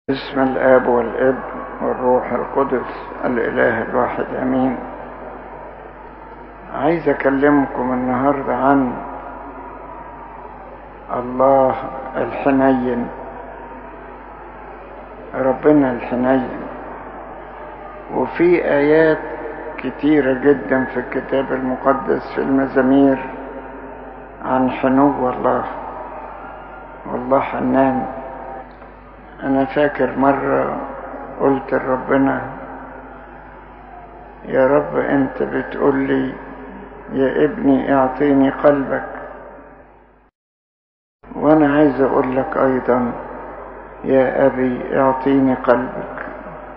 باسم الآب والابن والروح القدس الإله الواحد أمين عايز أكلمكم النهاردة عن الله الحنين ربنا الحنين وفي آيات كتيرة جدا في الكتاب المقدس في المزامير عن حنو الله والله حنان أنا فاكر مرة قلت لربنا يا رب أنت بتقول لي يا ابني اعطيني قلبك وأنا عايز أقول لك أيضا يا أبي اعطيني قلبك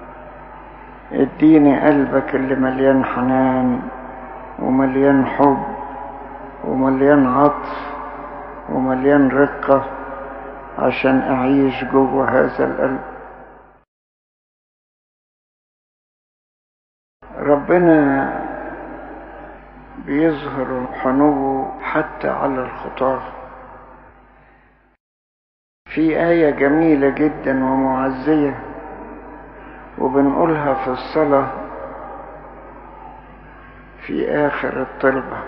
اديني قلبك اللي مليان حنان ومليان حب ومليان عطف ومليان رقه عشان أعيش جوه هذا القلب ربنا بيظهر حنوه حتى على الخطاة في آية جميلة جدا ومعزية وبنقولها في الصلاة في آخر الطلبة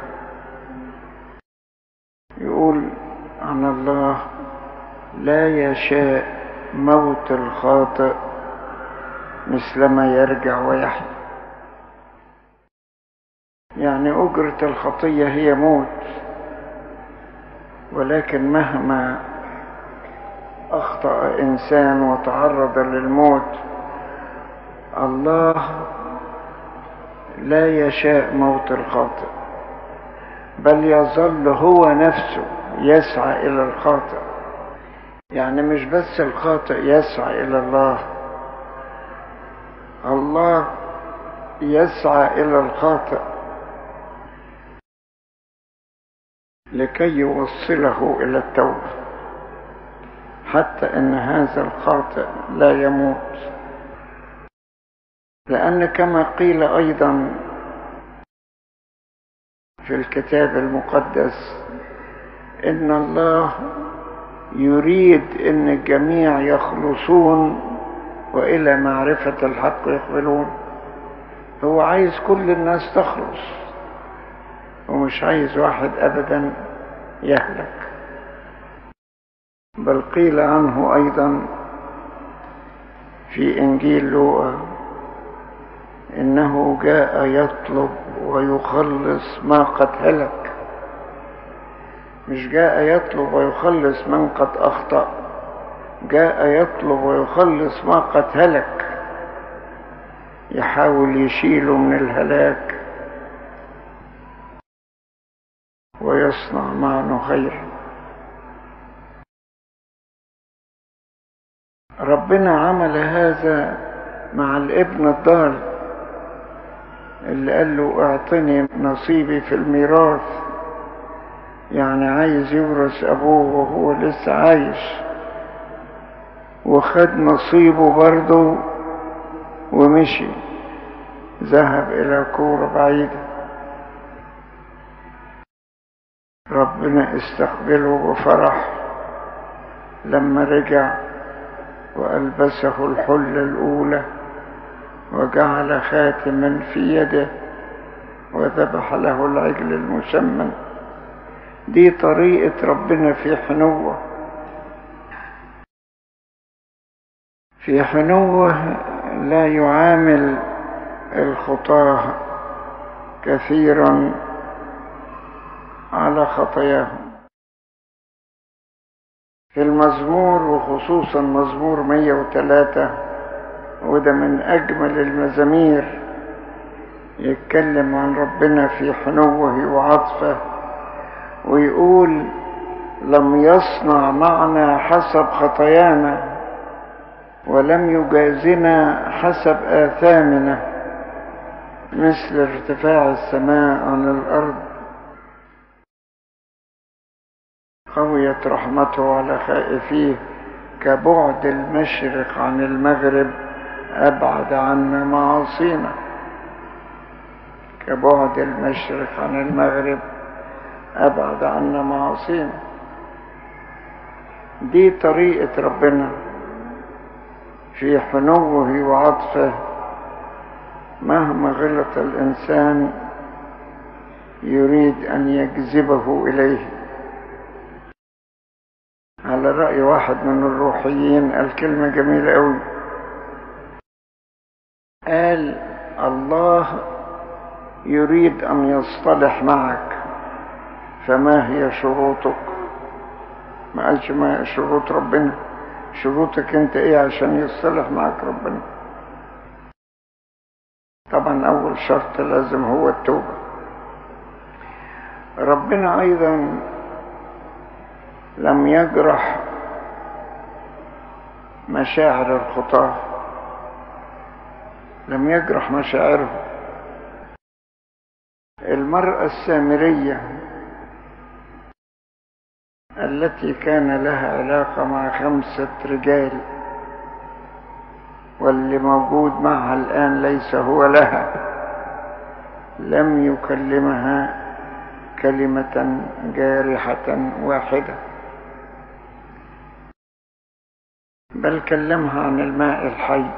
يقول عن الله لا يشاء موت الخاطئ مثلما يرجع ويحيى يعني أجرة الخطية هي موت ولكن مهما أخطأ إنسان وتعرض للموت الله لا يشاء موت الخاطئ بل يظل هو نفسه يسعى إلى الخاطئ يعني مش بس الخاطئ يسعى إلى الله الله يسعى إلى الخاطئ لكي يوصله إلى التوبة حتى أن هذا الخاطئ لا يموت لأن كما قيل أيضا في الكتاب المقدس إن الله يريد ان الجميع يخلصون والى معرفة الحق يقبلون هو عايز كل الناس تخلص ومش عايز واحد ابدا يهلك بل قيل عنه ايضا في انجيل لوقا انه جاء يطلب ويخلص ما قد هلك مش جاء يطلب ويخلص من قد أخطأ جاء يطلب ويخلص ما قد هلك يحاول يشيله من الهلاك ويصنع معه خير ربنا عمل هذا مع الابن الضال اللي قال له اعطني نصيبي في الميراث يعني عايز يورث ابوه وهو لسه عايش وخد نصيبه برضه ومشي ذهب الى كورة بعيدة ربنا استقبله بفرح لما رجع وألبسه الحلة الأولى وجعل خاتما في يده وذبح له العجل المسمن دي طريقة ربنا في حنوه في حنوه لا يعامل الخطاه كثيرا على خطاياهم في المزمور وخصوصا مزمور 103 وده من أجمل المزامير يتكلم عن ربنا في حنوه وعطفه ويقول لم يصنع معنا حسب خطايانا ولم يجازنا حسب آثامنا مثل ارتفاع السماء عن الأرض قويت رحمته على خائفيه كبعد المشرق عن المغرب أبعد عنا معاصينا كبعد المشرق عن المغرب أبعد عنا معاصينا دي طريقة ربنا في حنوه وعطفه مهما غلط الإنسان يريد أن يجذبه إليه على رأي واحد من الروحيين الكلمة جميلة أوي قال الله يريد أن يصطلح معك فما هي شروطك ما قالش ما شروط ربنا شروطك انت ايه عشان يصطلح معك ربنا طبعا اول شرط لازم هو التوبة ربنا ايضا لم يجرح مشاعر الخطاه لم يجرح مشاعرهم المرأة السامرية التي كان لها علاقة مع خمسة رجال واللي موجود معها الآن ليس هو لها لم يكلمها كلمة جارحة واحدة بل كلمها عن الماء الحي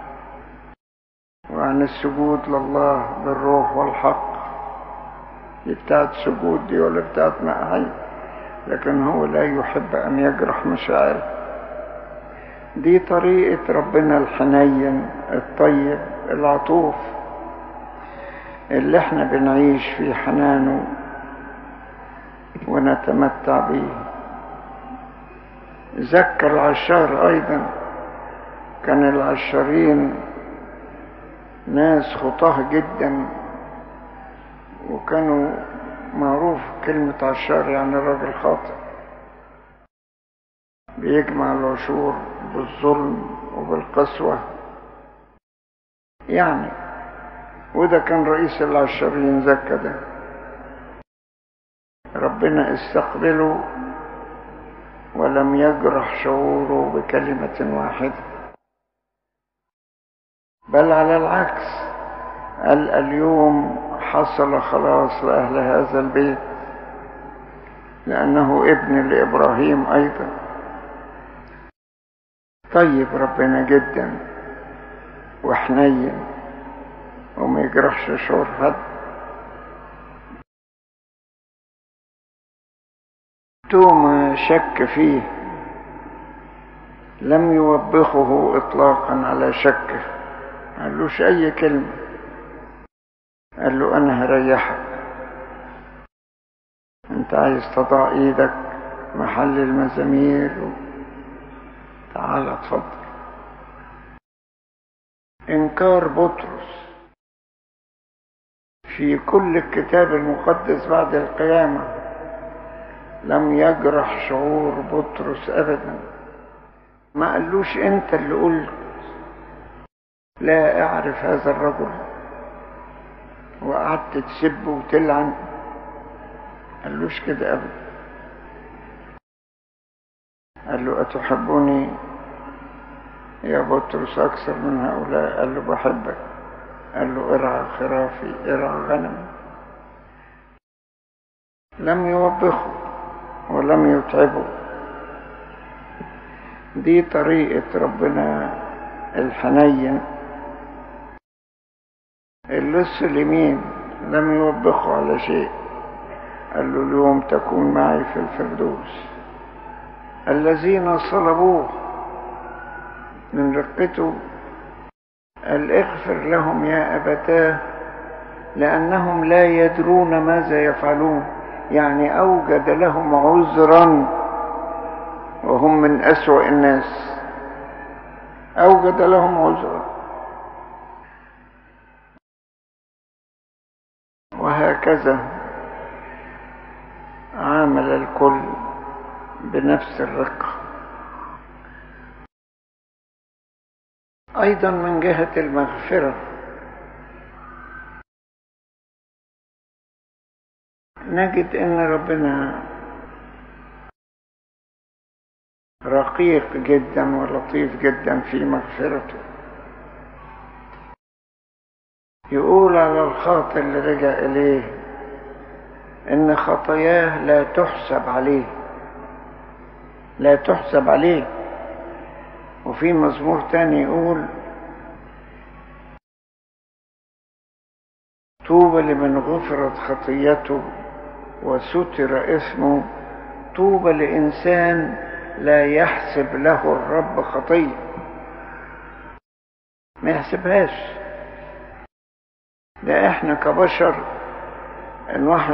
وعن السجود لله بالروح والحق دي بتاعت سجود دي ولا بتاعت ماء حي لكن هو لا يحب أن يجرح مشاعره دي طريقة ربنا الحنين الطيب العطوف اللي احنا بنعيش في حنانه ونتمتع به زكى العشار أيضا كان العشارين ناس خطاه جدا وكانوا معروف كلمة عشار يعني راجل خاطئ بيجمع العشور بالظلم وبالقسوة يعني وده كان رئيس العشارين زكا ده ربنا استقبله ولم يجرح شعوره بكلمة واحدة بل على العكس قال اليوم حصل خلاص لأهل هذا البيت لأنه ابن لإبراهيم أيضا طيب ربنا جدا وحنين وما يجرحش شعور حد توما شك فيه لم يوبخه اطلاقا على شكه قالوش اي كلمه قال له انا هريحك انت عايز تضع ايدك محل المزامير و... تعال اتفضل انكار بطرس في كل الكتاب المقدس بعد القيامه لم يجرح شعور بطرس ابدا ما قالوش انت اللي قلت لا اعرف هذا الرجل وقعدت تسب وتلعن قالوش كده ابدا قال له اتحبني يا بطرس اكثر من هؤلاء قال له بحبك قال له ارعى خرافي ارعى غنمي لم يوبخه ولم يتعبه دي طريقة ربنا الحنين اللص اليمين لم يوبخه على شيء قال له اليوم تكون معي في الفردوس الذين صلبوه من رقته قال اغفر لهم يا أبتاه لأنهم لا يدرون ماذا يفعلون يعني أوجد لهم عذرا وهم من أسوأ الناس أوجد لهم عذرا وهكذا عامل الكل بنفس الرقة أيضا من جهة المغفرة نجد ان ربنا رقيق جدا ولطيف جدا في مغفرته يقول على الخاطئ اللي رجع اليه ان خطاياه لا تحسب عليه لا تحسب عليه وفي مزمور تاني يقول طوبى لمن غفرت خطيته وستر اسمه طوبى لإنسان لا يحسب له الرب خطية ما يحسبهاش ده احنا كبشر ان واحد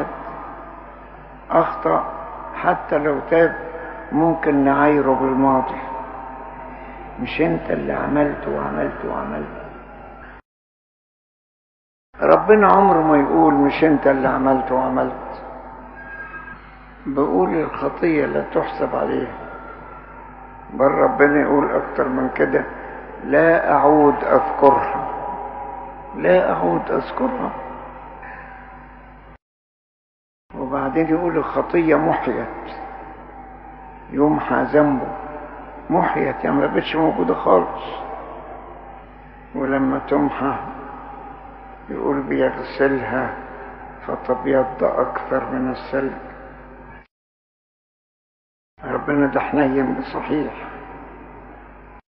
اخطأ حتى لو تاب ممكن نعايره بالماضي مش انت اللي عملت وعملت وعملت ربنا عمره ما يقول مش انت اللي عملت وعملت بيقول الخطية لا تحسب عليه بل ربنا يقول اكتر من كده لا اعود اذكرها لا اعود اذكرها وبعدين يقول الخطية محيت يمحى ذنبه محيت يعني ما بقتش موجودة خالص ولما تمحى يقول بيغسلها فتبيض أكثر من السلك ربنا ده حنين بصحيح